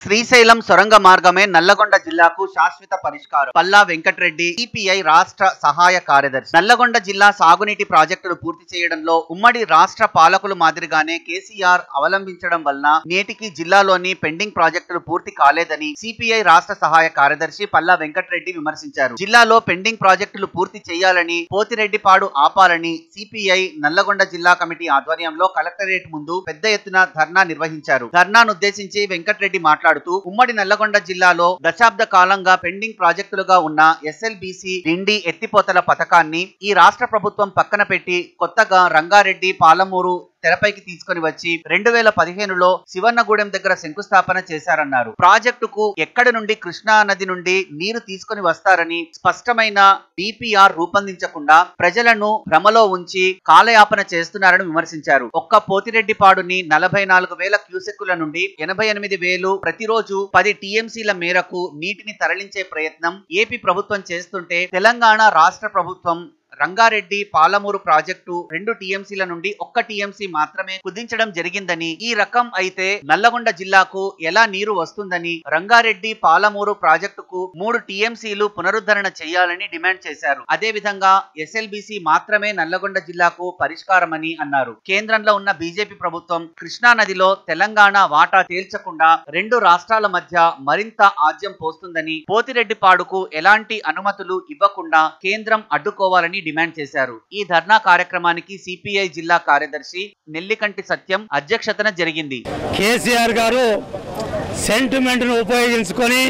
శ్రీశైలం సొరంగ మార్గమే నల్లగొండ జిల్లాకు శాశ్వత పరిష్కారం పల్లా వెంకటరెడ్డి సిపిఐ రాష్ట్ర సహాయ కార్యదర్శి నల్లగొండ జిల్లా సాగునీటి ప్రాజెక్టులు పూర్తి చేయడంలో ఉమ్మడి రాష్ట్ర పాలకులు మాదిరిగానే కేసీఆర్ అవలంబించడం వలన నేటికి జిల్లాలోని పెండింగ్ ప్రాజెక్టులు పూర్తి కాలేదని సిపిఐ రాష్ట్ర సహాయ కార్యదర్శి పల్లా వెంకటరెడ్డి విమర్శించారు జిల్లాలో పెండింగ్ ప్రాజెక్టులు పూర్తి చేయాలని పోతిరెడ్డిపాడు ఆపాలని సిపిఐ నల్లగొండ జిల్లా కమిటీ ఆధ్వర్యంలో కలెక్టరేట్ ముందు పెద్ద ఎత్తున ధర్నా నిర్వహించారు ధర్నానుద్దేశించి వెంకటరెడ్డి మాట్లాడుతూ ఉమ్మడి నల్లగొండ జిల్లాలో దశాబ్ద కాలంగా పెండింగ్ ప్రాజెక్టులుగా ఉన్న ఎస్ఎల్బిసి డిండి ఎత్తిపోతల పథకాన్ని ఈ రాష్ట్ర ప్రభుత్వం పక్కన పెట్టి కొత్తగా రంగారెడ్డి పాలమూరు తెరపైకి తీసుకొని వచ్చి రెండు వేల పదిహేనులో శివన్నగూడెం దగ్గర శంకుస్థాపన చేశారన్నారు ప్రాజెక్టుకు ఎక్కడి నుండి కృష్ణా నది నుండి నీరు తీసుకొని వస్తారని స్పష్టమైన డిపిఆర్ రూపొందించకుండా ప్రజలను భ్రమలో ఉంచి కాలయాపన చేస్తున్నారని విమర్శించారు ఒక్క పోతిరెడ్డిపాడుని నలభై నాలుగు వేల క్యూసెక్కుల నుండి ఎనభై ఎనిమిది వేలు ప్రతిరోజు పది టీఎంసీల మేరకు నీటిని తరలించే ప్రయత్నం ఏపీ ప్రభుత్వం చేస్తుంటే తెలంగాణ రాష్ట్ర ప్రభుత్వం రంగారెడ్డి పాలమూరు ప్రాజెక్టు రెండు టీఎంసీల నుండి ఒక్క టీఎంసీ మాత్రమే కుదించడం జరిగిందని ఈ రకం అయితే నల్లగొండ జిల్లాకు ఎలా నీరు వస్తుందని రంగారెడ్డి పాలమూరు ప్రాజెక్టుకు మూడు టీఎంసీలు పునరుద్ధరణ చేయాలని డిమాండ్ చేశారు అదే విధంగా ఎస్ఎల్బిసి మాత్రమే నల్లగొండ జిల్లాకు పరిష్కారమని అన్నారు కేంద్రంలో ఉన్న బీజేపీ ప్రభుత్వం కృష్ణా నదిలో తెలంగాణ వాటా తేల్చకుండా రెండు రాష్ట్రాల మధ్య మరింత ఆజ్యం పోస్తుందని పోతిరెడ్డిపాడుకు ఎలాంటి అనుమతులు ఇవ్వకుండా కేంద్రం అడ్డుకోవాలని డిమాండ్ చేశారు ఈ ధర్నా కార్యక్రమానికి సిపిఐ జిల్లా కార్యదర్శి నెల్లికంటి సత్యం అధ్యక్షతన జరిగింది కేసీఆర్ గారు సెంటిమెంట్ను ఉపయోగించుకొని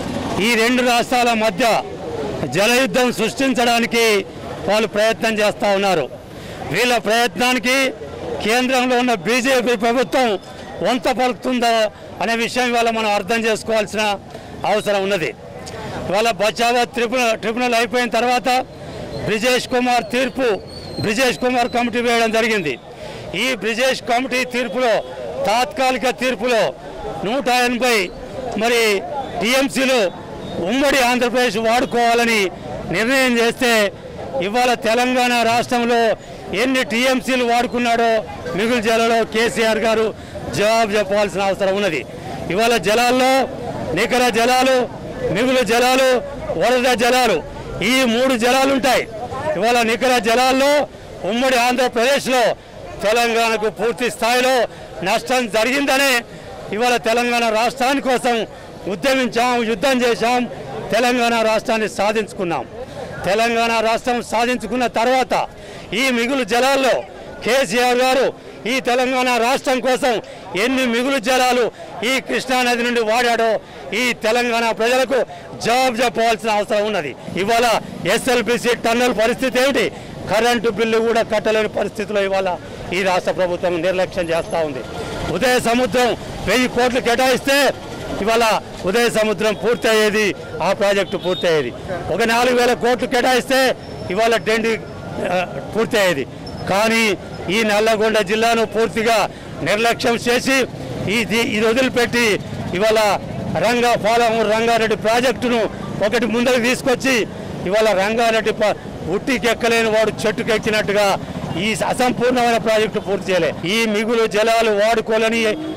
ఈ రెండు రాష్ట్రాల మధ్య జలయుద్ధం సృష్టించడానికి వాళ్ళు ప్రయత్నం చేస్తూ ఉన్నారు వీళ్ళ ప్రయత్నానికి కేంద్రంలో ఉన్న బీజేపీ ప్రభుత్వం వంత పలుకుతుందో అనే విషయం ఇవాళ మనం అర్థం చేసుకోవాల్సిన అవసరం ఉన్నది ఇవాళ బచావత్ ట్రిబ్యునల్ ట్రిబ్యునల్ అయిపోయిన తర్వాత బ్రిజేష్ కుమార్ తీర్పు బ్రిజేష్ కుమార్ కమిటీ వేయడం జరిగింది ఈ బ్రిజేష్ కమిటీ తీర్పులో తాత్కాలిక తీర్పులో నూట ఎనభై మరి టీఎంసీలు ఉమ్మడి ఆంధ్రప్రదేశ్ వాడుకోవాలని నిర్ణయం చేస్తే ఇవాళ తెలంగాణ రాష్ట్రంలో ఎన్ని టీఎంసీలు వాడుకున్నాడో మిగులు జలలో కేసీఆర్ గారు జవాబు చెప్పాల్సిన అవసరం ఉన్నది ఇవాళ జలాల్లో నికర జలాలు మిగులు జలాలు వరద జలాలు ఈ మూడు జలాలు ఉంటాయి ఇవాళ నికర జలాల్లో ఉమ్మడి ఆంధ్రప్రదేశ్లో తెలంగాణకు పూర్తి స్థాయిలో నష్టం జరిగిందనే ఇవాళ తెలంగాణ రాష్ట్రాని కోసం ఉద్యమించాం యుద్ధం చేశాం తెలంగాణ రాష్ట్రాన్ని సాధించుకున్నాం తెలంగాణ రాష్ట్రం సాధించుకున్న తర్వాత ఈ మిగులు జలాల్లో కేసీఆర్ గారు ఈ తెలంగాణ రాష్ట్రం కోసం ఎన్ని మిగులు జలాలు ఈ కృష్ణానది నుండి వాడాడో ఈ తెలంగాణ ప్రజలకు జవాబు చెప్పవలసిన అవసరం ఉన్నది ఇవాళ ఎస్ఎల్బిసి టన్నల్ పరిస్థితి ఏమిటి కరెంటు బిల్లు కూడా కట్టలేని పరిస్థితిలో ఇవాళ ఈ రాష్ట్ర ప్రభుత్వం నిర్లక్ష్యం చేస్తూ ఉంది ఉదయ సముద్రం వెయ్యి కోట్లు కేటాయిస్తే ఇవాళ ఉదయ సముద్రం పూర్తి అయ్యేది ఆ ప్రాజెక్టు పూర్తి అయ్యేది ఒక నాలుగు వేల కోట్లు కేటాయిస్తే ఇవాళ డెండి ఆ, పూర్తి అయ్యేది కానీ ఈ నల్లగొండ జిల్లాను పూర్తిగా నిర్లక్ష్యం చేసి ఇది ఇది వదిలిపెట్టి ఇవాళ రంగా పాలమూరు రంగారెడ్డి ప్రాజెక్టును ఒకటి ముందుకు తీసుకొచ్చి ఇవాళ రంగారెడ్డి ప- ఉట్టికి ఎక్కలేని వాడు చెట్టుకు ఎక్కినట్టుగా ఈ అసంపూర్ణమైన ప్రాజెక్టు పూర్తి చేయలే ఈ మిగులు జలాలు వాడుకోలేని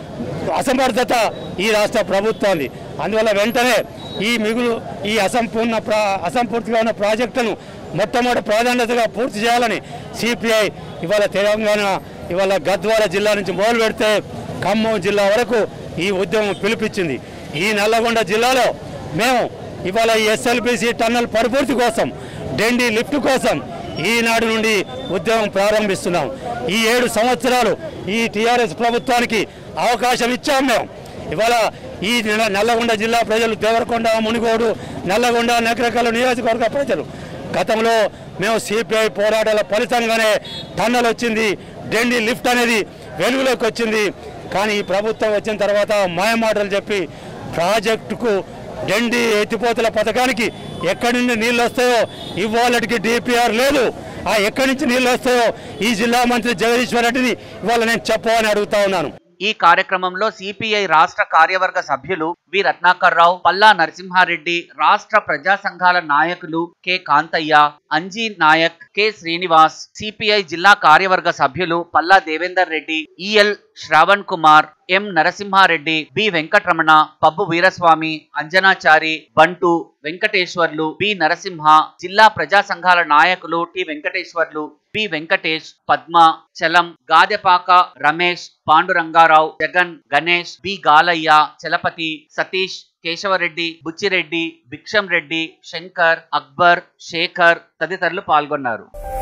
అసమర్థత ఈ రాష్ట్ర ప్రభుత్వాన్ని అందువల్ల వెంటనే ఈ మిగులు ఈ అసంపూర్ణ ప్రా అసంపూర్తిగా ఉన్న ప్రాజెక్టును మొట్టమొదటి ప్రాధాన్యతగా పూర్తి చేయాలని సిపిఐ ఇవాళ తెలంగాణ ఇవాళ గద్వాల జిల్లా నుంచి మొదలు పెడితే ఖమ్మం జిల్లా వరకు ఈ ఉద్యమం పిలిపించింది ఈ నల్లగొండ జిల్లాలో మేము ఇవాళ ఈ ఎస్ఎల్బిసి టన్నల్ పరిపూర్తి కోసం డెండి లిఫ్ట్ కోసం ఈనాడు నుండి ఉద్యమం ప్రారంభిస్తున్నాం ఈ ఏడు సంవత్సరాలు ఈ టీఆర్ఎస్ ప్రభుత్వానికి అవకాశం ఇచ్చాం మేము ఇవాళ ఈ నల్ల- నల్లగొండ జిల్లా ప్రజలు దేవరకొండ మునిగోడు నల్లగొండ నకరకల నియోజకవర్గ ప్రజలు గతంలో మేము సిపిఐ పోరాటాల ఫలితంగానే టన్నల్ వచ్చింది డెండి లిఫ్ట్ అనేది వెలుగులోకి వచ్చింది కానీ ఈ ప్రభుత్వం వచ్చిన తర్వాత మాయమాటలు చెప్పి ప్రాజెక్టుకు డెండి ఎత్తిపోతల పథకానికి ఎక్కడి నుండి నీళ్ళు వస్తాయో ఇవాళకి డిపిఆర్ లేదు ఆ ఎక్కడి నుంచి నీళ్ళు వస్తాయో ఈ జిల్లా మంత్రి జగదీశ్వర్ రెడ్డిని ఇవాళ నేను చెప్పమని అడుగుతా ఉన్నాను ఈ కార్యక్రమంలో సిపిఐ రాష్ట్ర కార్యవర్గ సభ్యులు వి రత్నాకర్ రావు పల్లా నరసింహారెడ్డి రాష్ట్ర ప్రజా సంఘాల నాయకులు K Kantaiah Anji Naik K Srinivas CPI జిల్లా కార్యవర్గ సభ్యులు Palla Devender Reddy EL Shravan Kumar M Narasimhareddy B Venkataramana Pabbu Veeraswamy Anjanachari Bantu Venkateswarlu B Narasimha జిల్లా ప్రజా సంఘాల నాయకులు T Venkateswarlu B Venkatesh Padma Chalam Gadepaka Ramesh Pandurangarao Jagan Ganesh B Galaiah Chalapathi Satish Keshavareddy Buchireddy Bhiksham Reddy Shankar Akbar Shekar తదితరులు పాల్గొన్నారు